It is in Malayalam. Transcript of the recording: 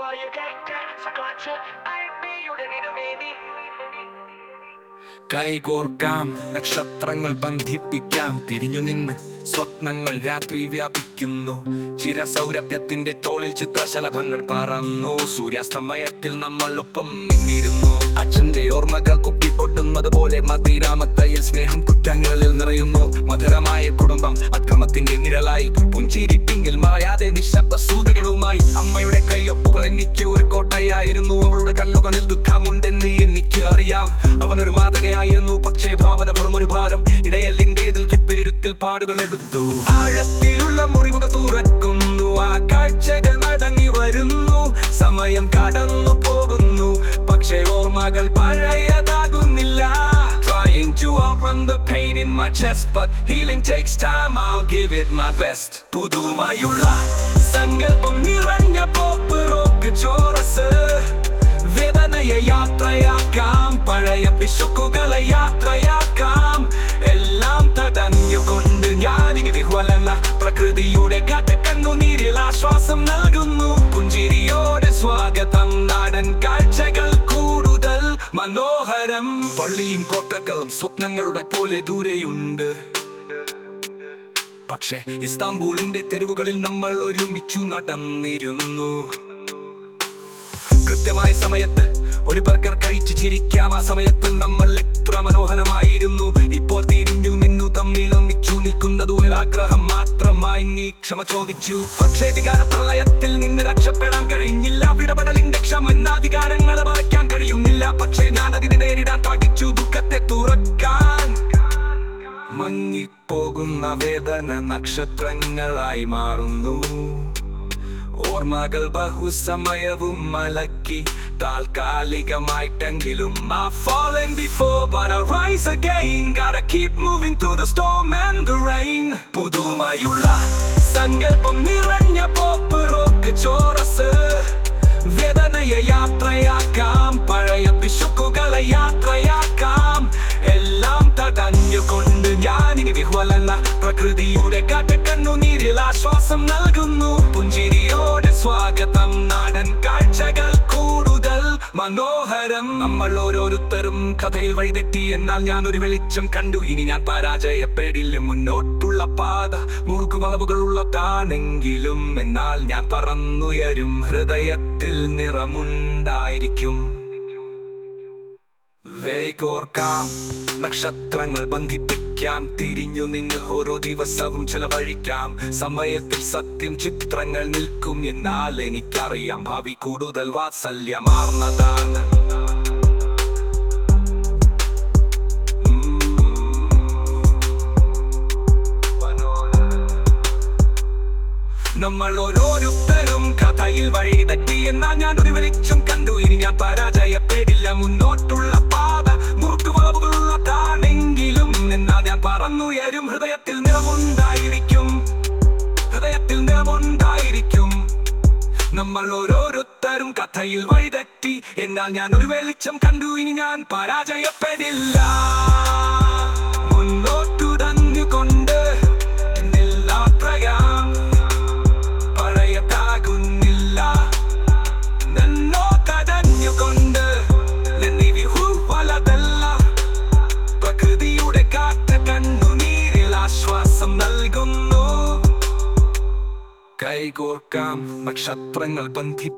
കൈകോർക്കാം നക്ഷത്രങ്ങൾ ബന്ധിപ്പിക്കാം തിരിഞ്ഞു നിന്ന് സ്വപ്നങ്ങൾ രാത്രി വ്യാപിക്കുന്നു ചിരസൗരഭ്യത്തിന്റെ തോളിൽ ചിത്രശലഭങ്ങൾ പറന്നു സൂര്യാസ്തമയത്തിൽ നമ്മൾ ഒപ്പം നിന്നിരുന്നു അച്ഛന്റെ ഓർമ്മകൾ കുപ്പിപ്പൊട്ടുന്നത് പോലെ മതിരാമത്തയിൽ സ്നേഹം കുറ്റങ്ങളിൽ നിറയുന്നു മധുരമായ കുടുംബം അക്രമത്തിന്റെ നിഴലായി പുഞ്ചിരിപ്പിങ്കിൽ മായാതെ നിശബ്ദ സൂതകളുമായി അമ്മയുടെ കയ്യൊപ്പുകൾ എനിക്ക് ഒരു കോട്ടയായിരുന്നു അവളുടെ കണ്ണുകളിൽ ദുഃഖമുണ്ടെന്ന് എനിക്ക് അറിയാം അവനൊരു മാതൃകയായിരുന്നു പക്ഷേ ഭാവന വെറും ഒരു ഭാരം ഇടയല്ലിന്റേതിൽ കിപ്പിരുത്തിൽ പാടുകൾ എടുത്തു ആഴത്തിലുള്ള മുറിവുകൾ തുറക്കുന്നു ആ കാഴ്ചകൾ മടങ്ങി വരുന്നു സമയം കടന്നു പോകുന്നു പക്ഷേ ഓർമ്മകൾ പഴയതാകുന്നില്ല Trying to outrun the pain in my chest But healing takes time, I'll give it my best പുതുമയുള്ള സങ്കല്പം നിറഞ്ഞ പോപ്പ് റോക്ക് ചോറസ് വേദനയെ യാത്രയാക്കാം പഴയ പിശുക്കുകളെ യാത്രയാക്കാം എല്ലാം തടഞ്ഞുകൊണ്ട് ഞാനിങ്ങനെ വലന്ന പ്രകൃതിയുടെ കണ്ണുനീരിൽ ആശ്വാസം നൽകുന്നു പുഞ്ചിരിയോടെ സ്വാഗതം നാടൻ കാഴ്ചകൾ കൂടുതൽ മനോഹരം പള്ളിയും കോട്ടകളും സ്വപ്നങ്ങളുടെ പോലെ ദൂരെയുണ്ട് പക്ഷേ ഇസ്താംബൂളിന്റെ തെരുവുകളിൽ നമ്മൾ ഒരുമിച്ചു നടന്നിരുന്നു കൃത്യമായ സമയത്ത് ഒരു ബർഗർ കഴിച്ച് ചിരിക്കാം ആ സമയത്ത് നമ്മൾ എത്ര മനോഹരമായിരുന്നു ഇപ്പോൾ തിരിഞ്ഞു നിന്നു തമ്മിൽ ഒന്നിച്ചു നിൽക്കുന്നത് ഒരു ആഗ്രഹം മാത്രമായി നീ ക്ഷമ ചോദിച്ചു പക്ഷേ വികാരപ്രളയത്തിൽ നിന്ന് രക്ഷപ്പെടാൻ കഴിഞ്ഞില്ല വിടപെടലിന്റെ ക്ഷമ എന്ന അധികാരങ്ങളെ മറയ്ക്കാൻ കഴിയുന്നില്ല പക്ഷേ ഞാൻ അതിനെ നേരിടാൻ പഠിച്ചു ദുഃഖത്തെ തുറക്കാൻ മങ്ങിപ്പോകുന്ന വേദന നക്ഷത്രങ്ങളായി മാറുന്നു ഓർമ്മകൾ ബഹുസമയവും മലക്കി താൽക്കാലികമായിട്ടെങ്കിലും I fallen before but I rise again Gotta keep moving through the storm and the rain പുതുമയുള്ള സങ്കല്പം നിറഞ്ഞ പോപ്പ് റോക്ക് ചോറസ് വേദനയെ യാത്രയാക്കാം പഴയ പിശുക്കുകളെ യാത്രയാക്കാം എല്ലാം തടഞ്ഞുകൊണ്ട് ഞാനിനി വിഹ്വലല്ല പ്രകൃതിയുടെ കണ്ണുനീരിൽ ആശ്വാസം നൽകുന്നു പുഞ്ചിരിയോടെ സ്വാഗതം നാടൻ കാഴ്ചകൾ കൂടുതൽ മനോഹരം നമ്മൾ ഓരോരുത്തരും കഥയിൽ വഴിതെറ്റി എന്നാൽ ഞാൻ ഒരു വെളിച്ചം കണ്ടു ഇനി ഞാൻ പരാജയപ്പെടില്ല മുന്നോട്ടുള്ള പാത മുറുകുവളവുകളുള്ളതാണെങ്കിലും എന്നാൽ ഞാൻ പറന്നുയരും ഹൃദയത്തിൽ നിറമുണ്ടായിരിക്കും വേഗോർക്കാം നക്ഷത്രങ്ങൾ ബന്ധിപ്പിക്കാം തിരിഞ്ഞു നിന്ന് ഓരോ ദിവസവും ചെലവഴിക്കാം സമയത്തിൽ സത്യം ചിത്രങ്ങൾ നിൽക്കും എന്നാൽ എനിക്കറിയാം ഭാവി കൂടുതൽ വാത്സല്യമാർന്നതാണ് നമ്മൾ ഓരോരുത്തരും കഥയിൽ വഴി തെറ്റി എന്നാൽ ഞാൻ ഒരു വെളിച്ചം കണ്ടു ഇനി ഞാൻ പരാജയപ്പെടില്ല മുന്നോട്ടുള്ള പാത മുറുക്കുവളവുകളുള്ളതാണെങ്കിലും എന്നാൽ ഞാൻ പറന്നുയരും ഹൃദയത്തിൽ നിറമുണ്ടായിരിക്കും ഹൃദയത്തിൽ നിറമുണ്ടായിരിക്കും നമ്മൾ ഓരോരുത്തരും കഥയിൽ വഴിതെറ്റി എന്നാൽ ഞാൻ ഒരു വെളിച്ചം കണ്ടു ഇനി ഞാൻ പരാജയപ്പെടില്ല മുന്നോട്ടു തന്നുകൊണ്ട് എന്നിൽ യാത്രയാം പഴയതാകുന്നില്ല നന്നോ തടഞ്ഞുകൊണ്ട് നിന്നിവി ഹൂവലതല്ല പ്രകൃതിയുടെ കാറ്റ കണ്ണുനീരിൽ ആശ്വാസം നൽകുന്നു കൈകോർക്കാം നക്ഷത്രങ്ങൾ ബന്ധിപ്പിക്കാം